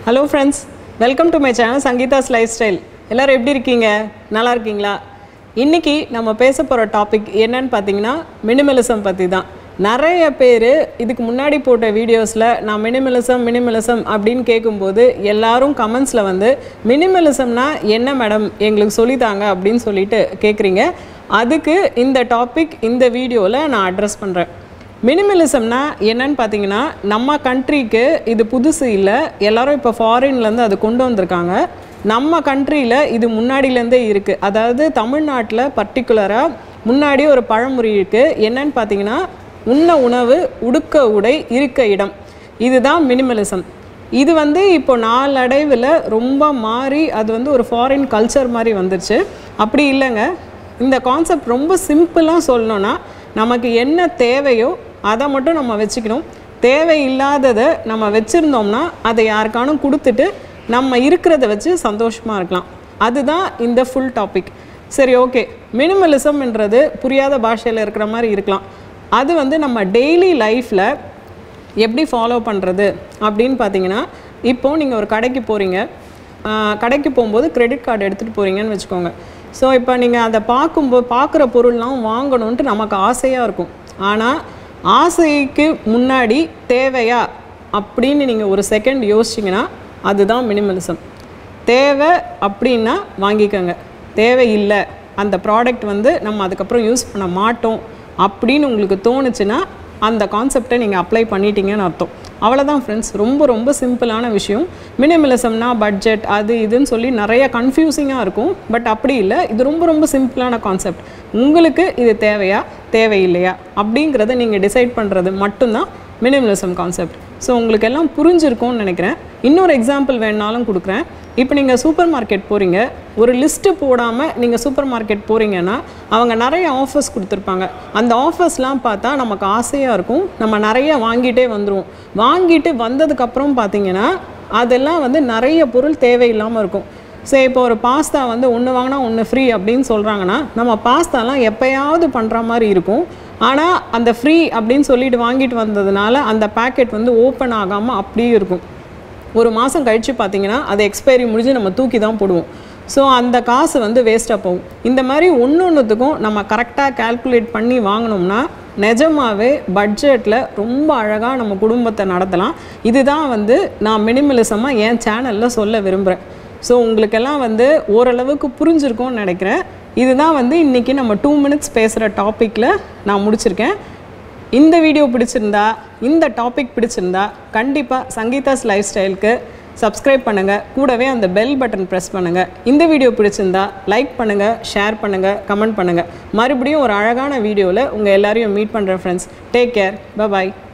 hello friends welcome to my channel Sangeetha's life style எல்லோரும் எப்படி இருக்கீங்க நல்லா இருக்கீங்களா இன்றைக்கி நம்ம பேச போகிற டாபிக் என்னன்னு பார்த்தீங்கன்னா மினிமலிசம் பற்றி தான் நிறைய பேர் இதுக்கு முன்னாடி போட்ட வீடியோஸில் நான் மினிமலிசம் மினிமலிசம் அப்படின்னு கேட்கும்போது எல்லாரும் கமெண்ட்ஸில் வந்து மினிமலிசம்னா என்ன மேடம் எங்களுக்கு சொல்லித்தாங்க அப்படின்னு சொல்லிட்டு கேட்குறீங்க அதுக்கு இந்த டாபிக் இந்த வீடியோவில் நான் அட்ரஸ் பண்ணுறேன் மினிமலிசம்னா என்னன்னு பார்த்தீங்கன்னா நம்ம கண்ட்ரிக்கு இது புதுசு இல்லை எல்லாரும் இப்போ ஃபாரின்லேருந்து அது கொண்டு வந்திருக்காங்க நம்ம கண்ட்ரியில் இது முன்னாடியிலேருந்தே இருக்குது அதாவது தமிழ்நாட்டில் பர்டிகுலராக முன்னாடி ஒரு பழமொழி இருக்குது என்னன்னு பார்த்தீங்கன்னா உண்ண உணவு உடுக்க உடை இருக்க இடம் இதுதான் மினிமலிசம் இது வந்து இப்போ நாளடைவில் ரொம்ப மாறி அது வந்து ஒரு ஃபாரின் கல்ச்சர் மாதிரி வந்துருச்சு அப்படி இல்லைங்க இந்த கான்செப்ட் ரொம்ப சிம்பிளாக சொல்லணும்னா நமக்கு என்ன தேவையோ அதை மட்டும் நம்ம வச்சுக்கணும் தேவையில்லாததை நம்ம வச்சுருந்தோம்னா அதை யாருக்கானும் கொடுத்துட்டு நம்ம இருக்கிறத வச்சு சந்தோஷமாக இருக்கலாம் அதுதான் இந்த ஃபுல் டாபிக் சரி ஓகே மினிமலிசம்ன்றது புரியாத பாஷையில் இருக்கிற மாதிரி இருக்கலாம் அது வந்து நம்ம டெய்லி லைஃப்பில் எப்படி ஃபாலோ பண்ணுறது அப்படின்னு பார்த்தீங்கன்னா இப்போது நீங்கள் ஒரு கடைக்கு போகிறீங்க கடைக்கு போகும்போது கிரெடிட் கார்டு எடுத்துகிட்டு போகிறீங்கன்னு வச்சுக்கோங்க ஸோ இப்போ நீங்கள் அதை பார்க்கும்போது பார்க்குற பொருள்லாம் வாங்கணுன்ட்டு நமக்கு ஆசையாக இருக்கும் ஆனால் ஆசைக்கு முன்னாடி தேவையா அப்படின்னு நீங்கள் ஒரு செகண்ட் யோசிச்சிங்கன்னா அதுதான் மினிமலிசம் தேவை அப்படின்னா வாங்கிக்கோங்க தேவை இல்லை அந்த ப்ராடக்ட் வந்து நம்ம அதுக்கப்புறம் யூஸ் பண்ண மாட்டோம் அப்படின்னு உங்களுக்கு தோணுச்சுன்னா அந்த கான்செப்டை நீங்கள் அப்ளை பண்ணிட்டீங்கன்னு அர்த்தம் அவ்வளோதான் ஃப்ரெண்ட்ஸ் ரொம்ப ரொம்ப சிம்பிளான விஷயம் மினிமலிசம்னா பட்ஜெட் அது இதுன்னு சொல்லி நிறைய கன்ஃபியூசிங்காக இருக்கும் பட் அப்படி இல்லை இது ரொம்ப ரொம்ப சிம்பிளான கான்செப்ட் உங்களுக்கு இது தேவையா தேவையில்லையா அப்படிங்கிறத நீங்கள் டிசைட் பண்ணுறது மட்டும்தான் மினிமலிசம் கான்செப்ட் ஸோ உங்களுக்கு எல்லாம் புரிஞ்சிருக்கும்னு நினைக்கிறேன் இன்னொரு எக்ஸாம்பிள் வேணாலும் கொடுக்குறேன் இப்போ நீங்கள் சூப்பர் மார்க்கெட் போகிறீங்க ஒரு லிஸ்ட்டு போடாமல் நீங்கள் சூப்பர் மார்க்கெட் போகிறீங்கன்னா அவங்க நிறைய ஆஃபர்ஸ் கொடுத்துருப்பாங்க அந்த ஆஃபர்ஸ்லாம் பார்த்தா நமக்கு ஆசையாக இருக்கும் நம்ம நிறைய வாங்கிட்டே வந்துடுவோம் வாங்கிட்டு வந்ததுக்கப்புறம் பார்த்தீங்கன்னா அதெல்லாம் வந்து நிறைய பொருள் தேவையில்லாமல் இருக்கும் சரி இப்போ ஒரு பாஸ்தா வந்து ஒன்று வாங்கினா ஒன்று ஃப்ரீ அப்படின்னு சொல்கிறாங்கன்னா நம்ம பாஸ்தாலாம் எப்போயாவது பண்ணுற மாதிரி இருக்கும் ஆனால் அந்த ஃப்ரீ அப்படின்னு சொல்லிட்டு வாங்கிட்டு வந்ததுனால அந்த பேக்கெட் வந்து ஓப்பன் ஆகாமல் அப்படியே இருக்கும் ஒரு மாதம் கழித்து பார்த்தீங்கன்னா அது எக்ஸ்பைரி முடிஞ்சு நம்ம தூக்கி தான் போடுவோம் ஸோ அந்த காசு வந்து வேஸ்ட்டாக போகும் இந்த மாதிரி ஒன்று ஒன்றுத்துக்கும் நம்ம கரெக்டாக கால்குலேட் பண்ணி வாங்கினோம்னா நிஜமாவே பட்ஜெட்டில் ரொம்ப அழகாக நம்ம குடும்பத்தை நடத்தலாம் இதுதான் வந்து நான் மினிமலிசமாக என் சேனலில் சொல்ல விரும்புகிறேன் ஸோ உங்களுக்கெல்லாம் வந்து ஓரளவுக்கு புரிஞ்சிருக்கும்னு நினைக்கிறேன் இதுதான் வந்து இன்றைக்கி நம்ம டூ மினிட்ஸ் பேசுகிற டாப்பிக்கில் நான் முடிச்சிருக்கேன் இந்த வீடியோ பிடிச்சிருந்தா இந்த டாபிக் பிடிச்சிருந்தா கண்டிப்பாக சங்கீதாஸ் லைஃப் ஸ்டைலுக்கு சப்ஸ்கிரைப் பண்ணுங்கள் கூடவே அந்த பெல் பட்டன் ப்ரெஸ் பண்ணுங்கள் இந்த வீடியோ பிடிச்சிருந்தா லைக் பண்ணுங்கள் ஷேர் பண்ணுங்கள் கமெண்ட் பண்ணுங்கள் மறுபடியும் ஒரு அழகான வீடியோவில் உங்கள் எல்லாரையும் மீட் பண்ணுறேன் ஃப்ரெண்ட்ஸ் டேக் கேர் பாய்